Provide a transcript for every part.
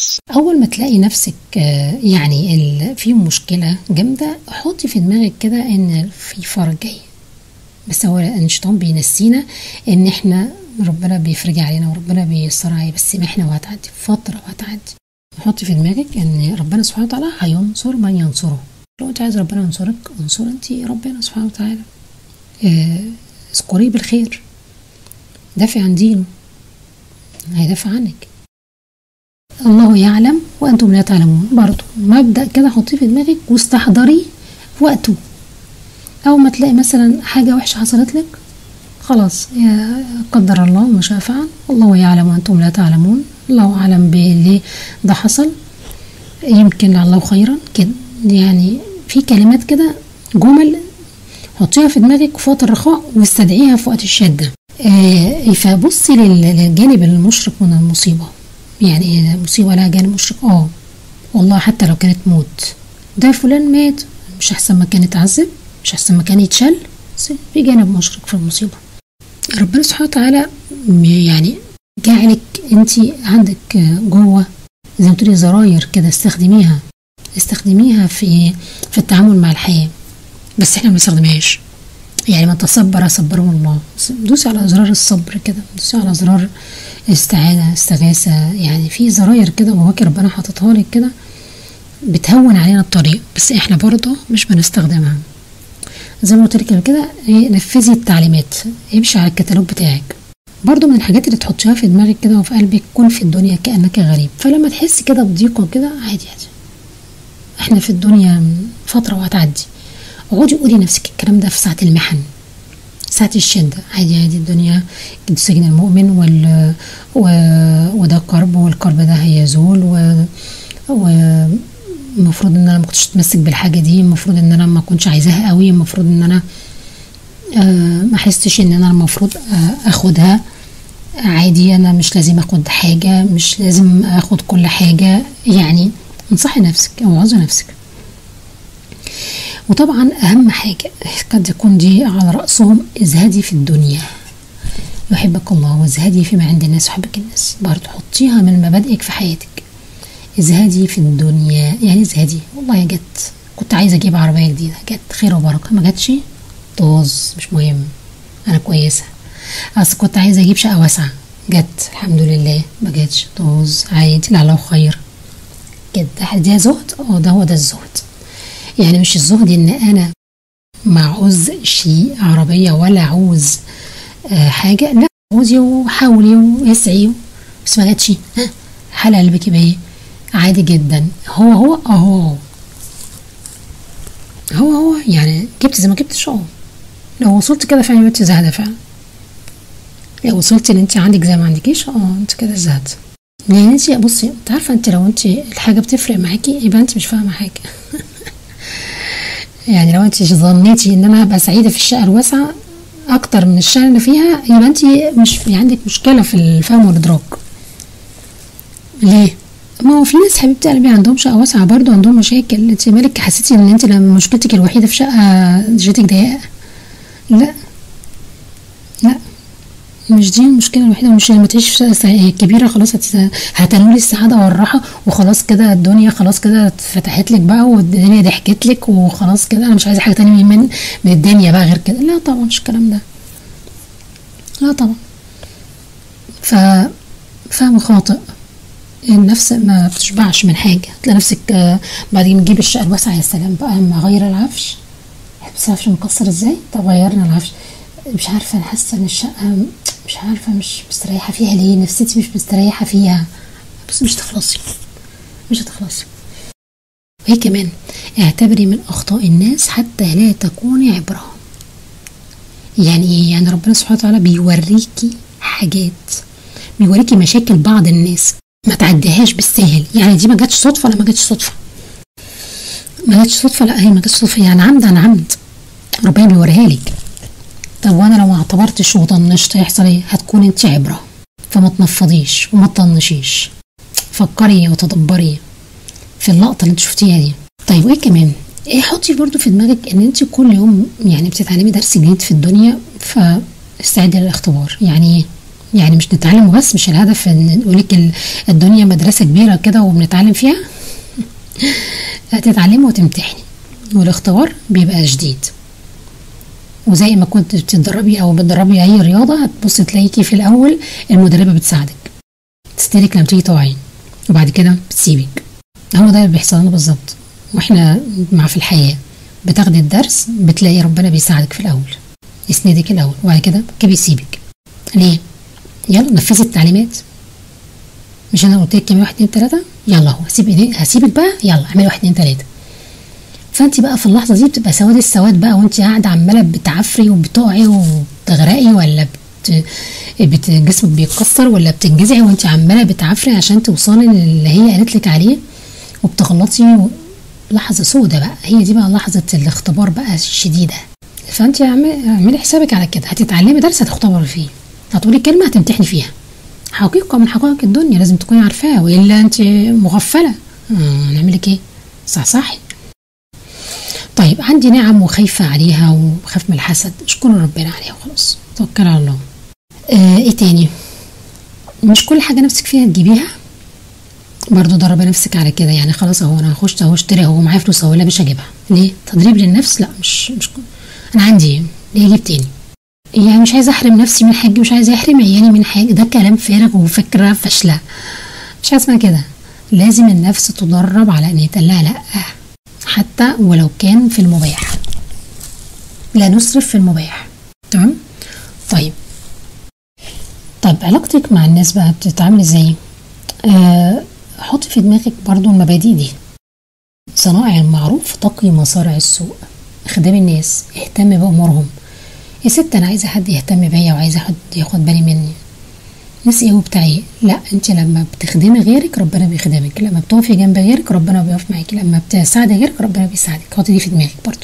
اول ما تلاقي نفسك آه، يعني ال- في مشكله جامده حطي في دماغك كده ان في فرج جاي بس هو الشيطان بينسينا ان احنا ربنا بيفرج علينا وربنا بيسر علينا بس احنا وهتعدي فتره وهتعدي حطي في دماغك ان ربنا سبحانه وتعالى هينصر من ينصره لو انت عايز ربنا ينصرك انصر انت ربنا سبحانه وتعالى آه، اذكريه بالخير دافع عن دينه هيدافع عنك الله يعلم وانتم لا تعلمون برضه مبدا كده حطيه في دماغك واستحضريه في وقته اول ما تلاقي مثلا حاجه وحشه حصلت لك خلاص يا قدر الله ما شاء فعل الله يعلم وانتم لا تعلمون الله اعلم ليه ده حصل يمكن لعله خيرا كده يعني في كلمات كده جمل حطيها في دماغك في وقت الرخاء واستدعيها في وقت الشده آه فبصي لل- للجانب المشرق من المصيبه يعني المصيبه لها جانب مشرق اه والله حتى لو كانت موت ده فلان مات مش احسن ما كان يتعذب مش احسن ما كان يتشل بس في جانب مشرق في المصيبه ربنا سبحانه وتعالى م- يعني جعلك انت عندك جوه زي ما تقولي زراير كده استخدميها استخدميها في في التعامل مع الحياه بس احنا ما بنستخدمهاش يعني من تصبر صبره الله دوسي على زرار الصبر كده دوسي على زرار استعانة استغاثة يعني في زراير كده جواكي ربنا حاططها لك كده بتهون علينا الطريق بس احنا برضه مش بنستخدمها زي ما قلت لك قبل كده إيه، نفذي التعليمات امشي على الكتالوج بتاعك برضه من الحاجات اللي تحطيها في دماغك كده وفي قلبك كن في الدنيا كأنك غريب فلما تحسي كده بضيق وكده عادي عادي احنا في الدنيا فترة وهتعدي اقعدي قولي نفسك الكلام ده في ساعة المحن ساعة الشدة عادي عادي الدنيا سجن المؤمن وال و... وده قرب والقرب ده هيزول و... والمفروض ان انا ما كنتش اتمسك بالحاجة دي المفروض ان انا ما كنتش عايزاها قوي المفروض ان انا آه ما احسش ان انا المفروض آه اخدها عادي انا مش لازم اخد حاجة مش لازم اخد كل حاجة يعني انصحي نفسك او وعظي نفسك وطبعا اهم حاجة قد يكون دي على رأسهم ازهدي في الدنيا يحبك الله وازهدي فيما عند الناس يحبك الناس برضه حطيها من مبادئك في حياتك ازهدي في الدنيا يعني ازهدي والله جت كنت عايزه اجيب عربيه جديده جت خير وبركه ما جاتش طاز مش مهم انا كويسه اصل كنت عايزه اجيب شقه واسعه جت الحمد لله ما جاتش طاز عادي لعله خير كده ده زهد اه ده هو ده الزهد يعني مش الزهد ان انا ما عوز شيء عربيه ولا عوز آه حاجه لا عوزي وحاولي واسعي بس ما جاتش ها حال قلبك يبقى ايه عادي جدا هو هو اه هو هو هو هو يعني جبت زي ما جبتش اه لو وصلت كده فعلا يبقى انت زهدة فعلا لو وصلت ان انت عندك زي ما عندكيش اه انت كده زهدت لان انت بصي انت عارفه انت لو انت الحاجه بتفرق معاكي يبقى انت مش فاهمه حاجه يعني لو انت ظنيتي ان انا هبقى سعيده في الشقه الواسعه اكتر من الشقه اللي فيها يبقى انت مش في عندك مشكله في الفهم والادراك ليه ما هو في ناس حبيبتي قلبي عندهم شقه واسعه برضو عندهم مشاكل انت مالك حسيتي ان انت لما مشكلتك الوحيده في شقه جيتك ضيقه لا لا مش دي المشكله الوحيده مش لما تعيش في شقه كبيره خلاص هتنولي السعاده والراحه وخلاص كده الدنيا خلاص كده اتفتحت لك بقى والدنيا ضحكت لك وخلاص كده انا مش عايزه حاجه تانية من من الدنيا بقى غير كده لا طبعا مش الكلام ده لا طبعا ف فهم خاطئ النفس ما بتشبعش من حاجة تلاقي نفسك بعدين نجيب الشقة الواسعة يا سلام بقى اما اغير العفش بس العفش مكسر ازاي طب غيرنا العفش مش عارفة انا حاسة ان الشقة مش عارفة مش مستريحة فيها ليه نفسيتي مش مستريحة فيها بس مش تخلصي مش هتخلصي وهي كمان اعتبري من اخطاء الناس حتى لا تكوني عبرة يعني ايه يعني ربنا سبحانه وتعالى بيوريكي حاجات بيوريكي مشاكل بعض الناس ما تعديهاش بالسهل يعني دي ما جاتش صدفه لا ما جاتش صدفه ما جاتش صدفه لا هي ما جاتش صدفه يعني عمد عن عمد ربنا بيوريها لك طب وانا لو ما اعتبرتش وطنشت هيحصل ايه هتكون انت عبره فما تنفضيش وما تطنشيش فكري وتدبري في اللقطه اللي انت شفتيها دي طيب وايه كمان ايه حطي برضو في دماغك ان انت كل يوم يعني بتتعلمي درس جديد في الدنيا فاستعدي للاختبار يعني ايه يعني مش نتعلم بس مش الهدف ان نقولك الدنيا مدرسة كبيرة كده وبنتعلم فيها هتتعلمي وتمتحني والاختبار بيبقى جديد وزي ما كنت بتتدربي او بتدربي اي رياضة هتبص تلاقيكي في الاول المدربة بتساعدك تستهلك لما تيجي تقعي وبعد كده بتسيبك هو ده اللي بيحصل لنا بالظبط واحنا مع في الحياة بتاخدي الدرس بتلاقي ربنا بيساعدك في الاول يسندك الاول وبعد كده كده بيسيبك ليه يلا نفذي التعليمات مش انا قلت لك واحد اتنين تلاته يلا هو هسيب ايديك هسيبك بقى يلا اعملي واحد اتنين تلاته فانت بقى في اللحظه دي بتبقى سواد السواد بقى وانت قاعده عماله بتعفري وبتقعي وبتغرقي ولا بت... بت... جسمك بيتكسر ولا بتنجزعي وانت عماله بتعفري عشان توصلي للي هي قالت لك عليه وبتغلطي و... لحظه سودة بقى هي دي بقى لحظه الاختبار بقى الشديده فانت اعملي حسابك على كده هتتعلمي درس هتختبري فيه هتقولي كلمه هتمتحني فيها حقيقه من حقائق الدنيا لازم تكوني عارفاها والا انت مغفله آه نعمل لك ايه صح صح طيب عندي نعم وخايفة عليها وخاف من الحسد اشكر ربنا عليها وخلاص توكل على الله آه ايه تاني مش كل حاجة نفسك فيها تجيبيها برضو دربي نفسك على كده يعني خلاص اهو انا هخش اهو اشتري اهو معايا فلوس اهو لا مش هجيبها ليه تدريب للنفس لا مش مش انا عندي ليه اجيب تاني يعني مش عايزه احرم نفسي من حاجه مش عايزه احرم عيالي من حاجه ده كلام فارغ وفكره فاشله مش حاجه اسمها كده لازم النفس تدرب على ان يتقال لها لا حتى ولو كان في المباح لا نسرف في المباح تمام طيب طيب علاقتك مع الناس بقى بتتعامل ازاي آه حطي في دماغك برضو المبادئ دي صنائع المعروف تقي مصارع السوء خدام الناس اهتم بأمورهم يا ست انا عايزه حد يهتم بيا وعايزه حد ياخد بالي مني ناس ايه وبتاعي لا انت لما بتخدمي غيرك ربنا بيخدمك لما بتقفي جنب غيرك ربنا بيقف معاكي لما بتساعدي غيرك ربنا بيساعدك حطي دي في دماغك برضو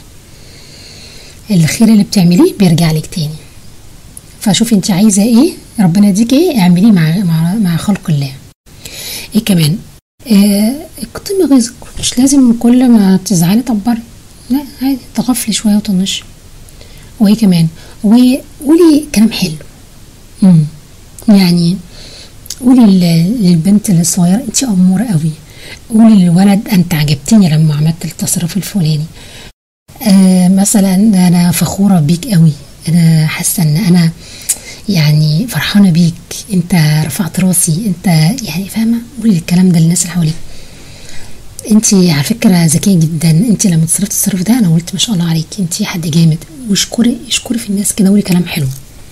الخير اللي بتعمليه بيرجع لك تاني فشوفي انت عايزه ايه ربنا يديك ايه اعمليه مع مع, مع خلق الله ايه كمان اه اكتمي غيظك مش لازم كل ما تزعلي تعبري لا عادي تغفلي شويه وطنشي وايه كمان وقولي كلام حلو امم يعني قولي للبنت الصغيرة انت أمورة قوي قولي للولد انت عجبتني لما عملت التصرف الفلاني آه مثلا انا فخورة بيك قوي انا حاسة ان انا يعني فرحانة بيك انت رفعت راسي انت يعني فاهمة قولي الكلام ده للناس اللي حواليك انت على فكرة ذكية جدا انت لما تصرفت التصرف ده انا قلت ما شاء الله عليك انت حد جامد واشكري اشكري في الناس كده قولي كلام حلو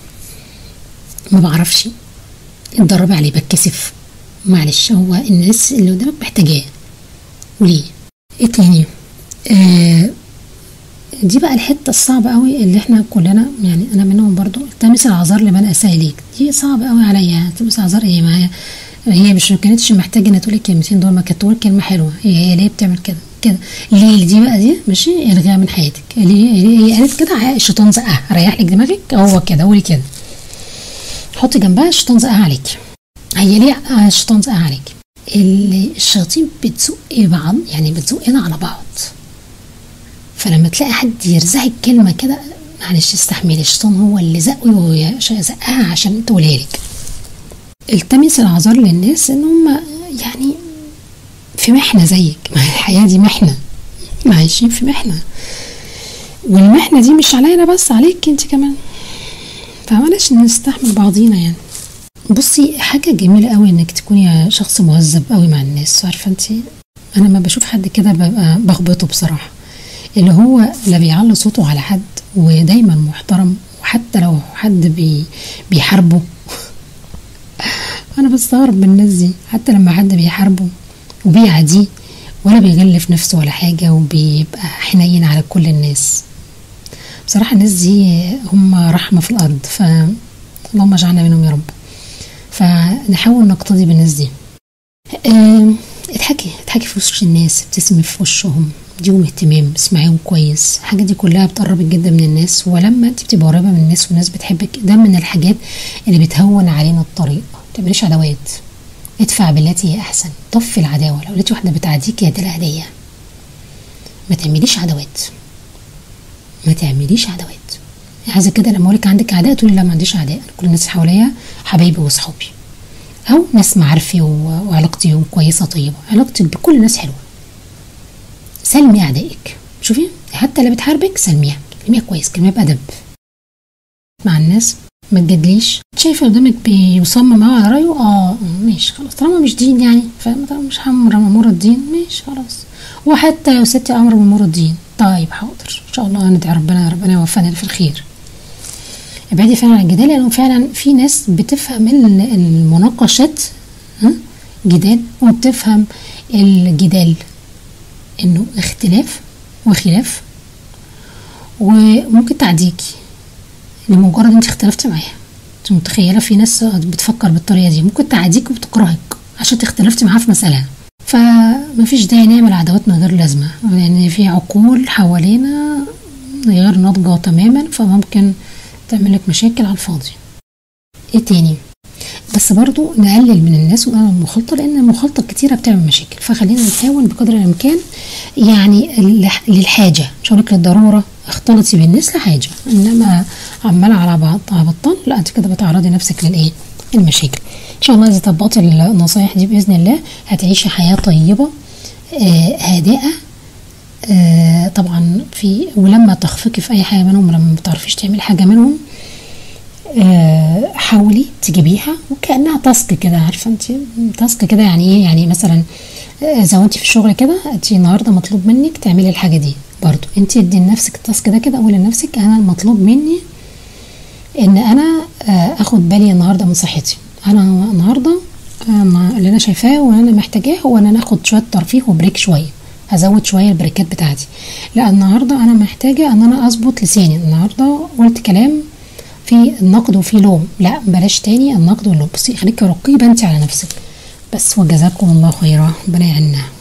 ما بعرفش اتدربي عليه بتكسف معلش هو الناس اللي قدامك محتاجاه وليه ايه تاني آه دي بقى الحته الصعبه قوي اللي احنا كلنا يعني انا منهم برضو التمس العذار لمن اساء اليك دي صعبه قوي عليا التمس العذار ايه ما هي مش ما كانتش محتاجه انها تقول الكلمتين دول ما كانت تقول كلمه حلوه هي هي ليه بتعمل كده كده ليه دي بقى دي ماشي الغيها من حياتك ليه هي قالت كده الشيطان زقها ريح لك دماغك هو كده قولي كده حطي جنبها الشيطان زقها عليك هي ليه الشيطان زقها عليك الشياطين بتزق بعض يعني بتزقنا على بعض فلما تلاقي حد يرزعك كلمه كده معلش استحملي الشيطان هو اللي زقه زقها عشان تقولها لك التمس العذار للناس ان هم يعني في محنه زيك ما الحياه دي محنه عايشين في محنه والمحنه دي مش علينا بس عليك انت كمان فمعلش نستحمل بعضينا يعني بصي حاجه جميله قوي انك تكوني شخص مهذب قوي مع الناس عارفه انت انا ما بشوف حد كده ببقى بخبطه بصراحه اللي هو لا بيعلي صوته على حد ودايما محترم وحتى لو حد بي بيحاربه انا بستغرب من الناس دي حتى لما حد بيحاربه وبيعديه ولا بيغلف نفسه ولا حاجة وبيبقى حنين على كل الناس بصراحة الناس دي هم رحمة في الأرض ف اللهم اجعلنا منهم يا رب فنحاول نقتدي بالناس دي اه اضحكي اضحكي في وش الناس ابتسمي في وشهم اديهم اهتمام اسمعيهم كويس الحاجات دي كلها بتقربك جدا من الناس ولما انت بتبقى قريبه من الناس والناس بتحبك ده من الحاجات اللي بتهون علينا الطريق ما تعمليش عداوات ادفع بالتي هي احسن طفي العداوه لو لقيتي واحده بتعديك يا دي هديه ما تعمليش عداوات ما تعمليش عداوات عايزه كده لما اقول لك عندك اعداء تقولي لا ما عنديش اعداء أنا كل الناس اللي حواليا حبايبي واصحابي او ناس معارفي و- وعلاقتي كويسه طيبه علاقتك بكل الناس حلوه سلمي اعدائك شوفي حتى اللي بتحاربك سلميها كلميها كويس كلميها بادب مع الناس ما تجادليش شايفه قدامك بيصمم اهو على رايه اه ماشي خلاص طالما مش دين يعني فاهمه طالما مش امر من امور الدين ماشي خلاص وحتى لو ستي امر من امور الدين طيب حاضر ان شاء الله ندعي ربنا ربنا يوفقنا في الخير ابعدي فعلا عن الجدال لانه فعلا في ناس بتفهم ال- المناقشات ها جدال وبتفهم الجدال انه اختلاف وخلاف وممكن تعديكي لمجرد انت اختلفتي معاها انت متخيله في ناس بتفكر بالطريقه دي ممكن تعديك وبتكرهك عشان اختلفتي معاها في مساله فمفيش داعي نعمل عداوات من غير لازمه لان في عقول حوالينا غير ناضجه تماما فممكن تعمل لك مشاكل على الفاضي ايه تاني بس برضو نقلل من الناس ونقلل من المخالطة لأن المخالطة كتيرة بتعمل مشاكل فخلينا نحاول بقدر الإمكان يعني لح- للحاجة مش هقولك للضرورة اختلطي بالناس لحاجة إنما عمالة على بعض على بطال لا أنت كده بتعرضي نفسك للإيه المشاكل إن شاء الله إذا طبقتي النصايح دي بإذن الله هتعيشي حياة طيبة آه هادئة آه طبعا في ولما تخفقي في أي حاجة منهم ولما ما بتعرفيش تعملي حاجة منهم آه، حاولي تجيبيها وكانها تاسك كده عارفه انت تاسك كده يعني ايه يعني مثلا آه، زي انت في الشغل كده انت النهارده مطلوب منك تعملي الحاجه دي برضو انت ادي لنفسك التاسك ده كده قولي لنفسك انا المطلوب مني ان انا آه، اخد بالي النهارده من صحتي انا النهارده آه، ما- اللي انا شايفاه وانا محتاجاه هو ان انا اخد شويه ترفيه وبريك شويه هزود شويه البريكات بتاعتي لا النهارده انا محتاجه ان انا اظبط لساني النهارده قلت كلام في النقد وفي لوم لا بلاش تاني النقد واللوم بصي خليكي رقيبه انت على نفسك بس وجزاكم الله خيرا ربنا يعيننا